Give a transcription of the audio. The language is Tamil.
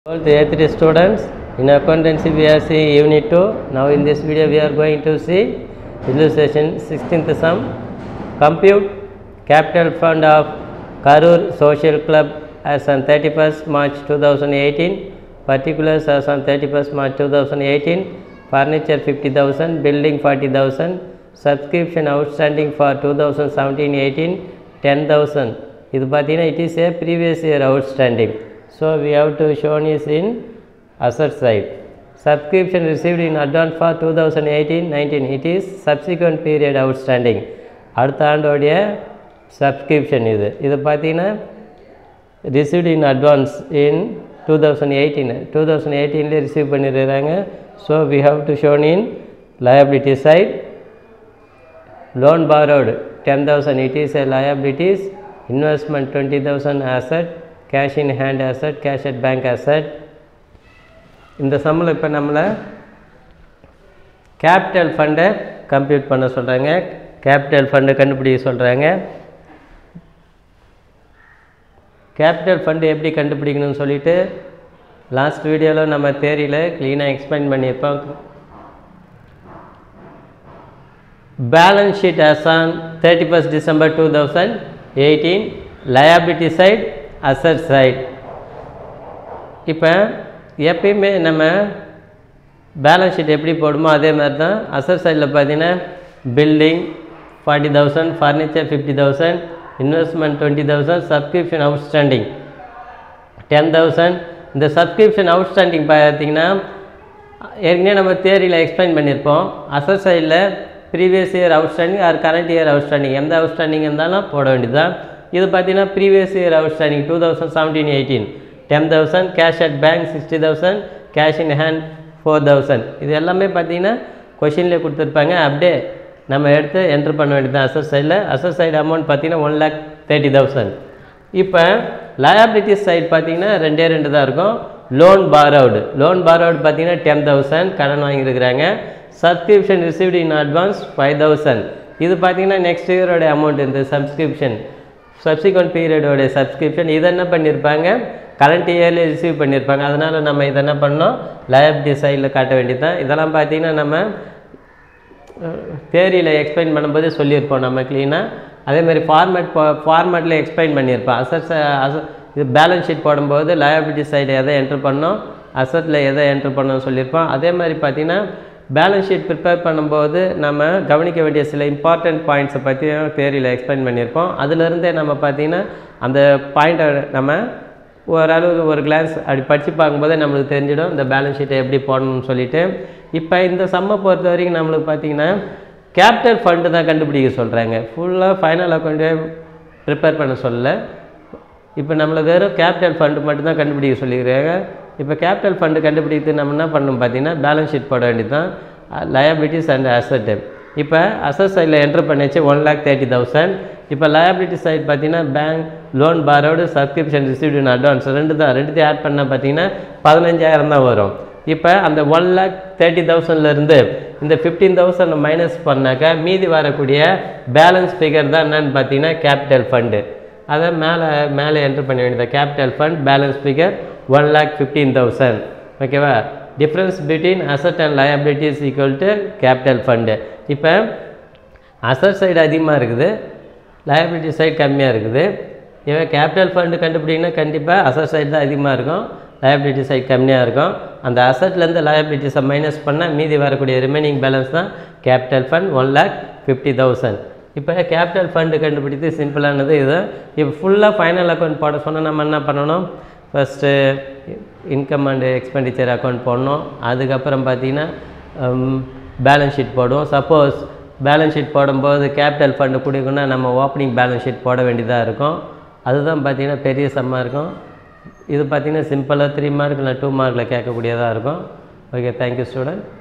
All the A3 students in accountancy we are seeing unit 2 now in this video we are going to see illustration 16th sum compute capital fund of Karur social club as on 31st March 2018 particulars as on 31st March 2018 furniture 50000 building 40000 subscription outstanding for 2017-18 10000 இது பார்த்தீங்கன்னா it is a previous year outstanding so we have to shown is in asset side subscription received in advance for 2018-19 it is subsequent period outstanding அடுத்த ஆண்டோடைய subscription இது இது பார்த்தீங்கன்னா received in advance in 2018 2018 receive பண்ணிடுறாங்க so we have to shown in liability side loan borrowed 10000 it is a liabilities investment 20000 asset cash in hand asset cash at bank asset இந்த சம்மில் இப்போ நம்மளை கேபிட்டல் ஃபண்டை கம்ப்யூட் பண்ண சொல்கிறாங்க கேபிட்டல் ஃபண்டை கண்டுபிடிக்க சொல்கிறாங்க கேபிட்டல் ஃபண்டு எப்படி கண்டுபிடிக்கணும்னு சொல்லிட்டு லாஸ்ட் வீடியோவில் நம்ம தேரியில் க்ளீனாக எக்ஸ்பிளைன் பண்ணியிருப்போம் balance sheet as on 31st December two thousand eighteen liability side asset side இப்போ எப்பயுமே நம்ம பேலன்ஸ் ஷீட் எப்படி போடுமோ அதே மாதிரி தான் அசட் சைடில் பார்த்தீங்கன்னா building forty thousand furniture fifty thousand investment twenty thousand subscription outstanding ten thousand இந்த சப்ஸ்கிரிப்ஷன் அவுட்ஸ்டாண்டிங் பார்த்தீங்கன்னா ஏற்கனவே நம்ம தேரியில் எக்ஸ்பிளைன் பண்ணியிருப்போம் அசட் சைடில் previous year outstanding or current year outstanding எந்த அவுட்ஸ்டாண்டிங் இருந்தாலும் போட வேண்டியது தான் இது பார்த்தீங்கன்னா previous year outstanding two thousand seventeen eighteen ten thousand cash at bank sixty thousand cash in hand four thousand இது எல்லாமே பார்த்தீங்கன்னா கொஷின்லேயே கொடுத்துருப்பாங்க அப்படியே நம்ம எடுத்து என்ட்ரு பண்ண வேண்டியது தான் அசஸ் சைடில் அசஸ் சைடு அமௌண்ட் பார்த்தீங்கன்னா ஒன் லேக் தேர்ட்டி தௌசண்ட் இப்போ லயபிலிட்டிஸ் சைடு பார்த்தீங்கன்னா ரெண்டே ரெண்டு தான் இருக்கும் லோன் பாரோடு லோன் பாரோடு பார்த்தீங்கன்னா டென் தௌசண்ட் கடன் வாங்கியிருக்கிறாங்க subscription received in advance five thousand இது பார்த்தீங்கன்னா நெக்ஸ்ட் இயரோட அமௌண்ட் இந்த சப்ஸ்கிரிப்ஷன் சப்சிக்வெண்ட் பீரியடோட சப்ஸ்கிரிப்ஷன் இதை என்ன பண்ணியிருப்பாங்க கரண்ட் இயர்லேயே ரிசீவ் பண்ணியிருப்பாங்க அதனால் நம்ம இதை என்ன பண்ணோம் லயபிலிட்டி சைடில் காட்ட வேண்டியது தான் இதெல்லாம் பார்த்தீங்கன்னா நம்ம தேரியில் எக்ஸ்பிளைன் பண்ணும்போது சொல்லியிருப்போம் நம்ம க்ளீனாக அதேமாதிரி ஃபார்மேட் ஃபார்மேட்டில் எக்ஸ்பிளைன் பண்ணியிருப்போம் அசட்ஸ் அச இது பேலன்ஸ் ஷீட் போடும்போது லயபிலிட்டி சைடு எதை என்ட்ரு பண்ணோம் அசட்டில் எதை என்ட்ரு பண்ணோம்னு சொல்லியிருப்போம் அதே மாதிரி பார்த்தீங்கன்னா பேலன்ஸ் ஷீட் ப்ரிப்பேர் பண்ணும்போது நம்ம கவனிக்க வேண்டிய சில இம்பார்ட்டண்ட் பாயிண்ட்ஸை பற்றியும் தேரியில் எக்ஸ்பிளைன் பண்ணியிருப்போம் அதுலேருந்தே நம்ம பார்த்திங்கன்னா அந்த பாயிண்ட்டை நம்ம ஓரளவுக்கு ஒரு கிளான்ஸ் அப்படி படித்து பார்க்கும்போதே நம்மளுக்கு தெரிஞ்சிடும் இந்த பேலன்ஸ் ஷீட்டை எப்படி போடணும்னு சொல்லிட்டு இப்போ இந்த சம்மை பொறுத்த வரைக்கும் நம்மளுக்கு பார்த்திங்கன்னா கேபிட்டல் ஃபண்டு தான் கண்டுபிடிக்க சொல்கிறாங்க ஃபுல்லாக ஃபைனல் அக்கௌண்ட்டே ப்ரிப்பேர் பண்ண சொல்லலை இப்போ நம்மளை வெறும் கேபிட்டல் ஃபண்டு மட்டும்தான் கண்டுபிடிக்க சொல்லியிருக்காங்க இப்போ கேபிட்டல் ஃபண்டு கண்டுபிடித்து நம்ம என்ன பண்ணணும் பார்த்தீங்கன்னா பேலன்ஸ் ஷீட் போட வேண்டியது தான் லயபிலிட்டிஸ் அண்ட் அசட்டு இப்போ அசட் சைடில் என்ட்ரு பண்ணிச்சு ஒன் லேக் தேர்ட்டி தௌசண்ட் இப்போ லயபிலிட்டி சைட் பார்த்தீங்கன்னா bank loan borrowed subscription received in advance ரெண்டு தான் ரெண்டுத்தையும் ஆட் பண்ணால் பார்த்தீங்கன்னா பதினஞ்சாயிரம் தான் வரும் இப்போ அந்த ஒன் லேக் தேர்ட்டி தௌசண்ட்லேருந்து இந்த ஃபிஃப்டீன் தௌசண்ட் மைனஸ் பண்ணாக்கா மீதி வரக்கூடிய பேலன்ஸ் ஃபிகர் தான் என்னன்னு பார்த்தீங்கன்னா கேபிட்டல் ஃபண்டு அதை மேலே மேலே என்ட்ரு பண்ண வேண்டியது capital fund balance figure one lakh fifteen thousand ஓகேவா difference between asset and liabilities equal to capital fund இப்போ அசட் சைடு அதிகமாக இருக்குது லயபிலிட்டி சைடு கம்மியாக இருக்குது இவன் கேபிட்டல் ஃபண்டு கண்டுபிடிங்கன்னா கண்டிப்பாக அசட் சைடு தான் அதிகமாக இருக்கும் லயபிலிட்டி சைடு கம்மியாக இருக்கும் அந்த அசட்லேருந்து லயபிலிட்டிஸை மைனஸ் பண்ணால் மீதி வரக்கூடிய ரிமைனிங் பேலன்ஸ் தான் capital fund one lakh fifty thousand இப்போ கேபிட்டல் ஃபண்டு கண்டுபிடித்து சிம்பிளானது இது இப்போ ஃபுல்லாக ஃபைனல் அக்கௌண்ட் போட சொன்னால் நம்ம என்ன பண்ணணும் first income and expenditure account போடணும் அதுக்கப்புறம் பார்த்தீங்கன்னா பேலன்ஸ் ஷீட் போடுவோம் சப்போஸ் பேலன்ஸ் ஷீட் போடும்போது கேபிட்டல் ஃபண்டு கொடுக்கணும்னா நம்ம ஓப்பனிங் பேலன்ஸ் ஷீட் போட வேண்டியதாக இருக்கும் அதுதான் பார்த்திங்கன்னா பெரிய சம்மாக இருக்கும் இது பார்த்திங்கன்னா சிம்பிளாக த்ரீ மார்க் இல்லை டூ மார்க்கில் கேட்கக்கூடியதாக இருக்கும் ஓகே தேங்க்யூ ஸ்டூடெண்ட்